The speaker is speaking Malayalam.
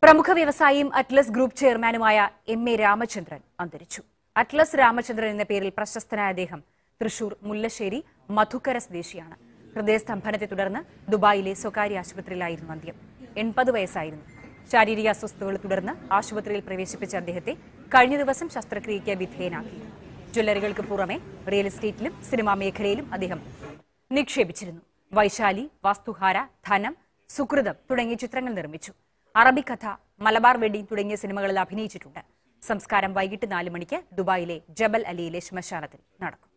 പ്രമുഖ വ്യവസായിയും അറ്റ്ലസ് ഗ്രൂപ്പ് ചെയർമാനുമായ എം എ രാമചന്ദ്രൻ അന്തരിച്ചു അറ്റ്ലസ് രാമചന്ദ്രൻ എന്ന പേരിൽ പ്രശസ്തനായ അദ്ദേഹം തൃശൂർ മുല്ലശ്ശേരി മധുക്കര സ്വദേശിയാണ് ഹൃദയസ്തംഭനത്തെ തുടർന്ന് ദുബായിലെ സ്വകാര്യ ആശുപത്രിയിലായിരുന്നു അന്ത്യം എൺപത് വയസ്സായിരുന്നു ശാരീരിക അസ്വസ്ഥതകളെ തുടർന്ന് ആശുപത്രിയിൽ പ്രവേശിപ്പിച്ച അദ്ദേഹത്തെ കഴിഞ്ഞ ദിവസം ശസ്ത്രക്രിയയ്ക്ക് വിധേയനാക്കി ജ്വല്ലറികൾക്ക് പുറമെ റിയൽ എസ്റ്റേറ്റിലും സിനിമാ മേഖലയിലും അദ്ദേഹം നിക്ഷേപിച്ചിരുന്നു വൈശാലി വാസ്തുഹാര ധനം സുകൃതം തുടങ്ങിയ ചിത്രങ്ങൾ നിർമ്മിച്ചു അറബിക്കഥ മലബാർ വെഡിങ് തുടങ്ങിയ സിനിമകളിൽ അഭിനയിച്ചിട്ടുണ്ട് സംസ്കാരം വൈകിട്ട് നാല് മണിക്ക് ദുബായിലെ ജബൽ അലിയിലെ ശ്മശാനത്തിൽ നടക്കും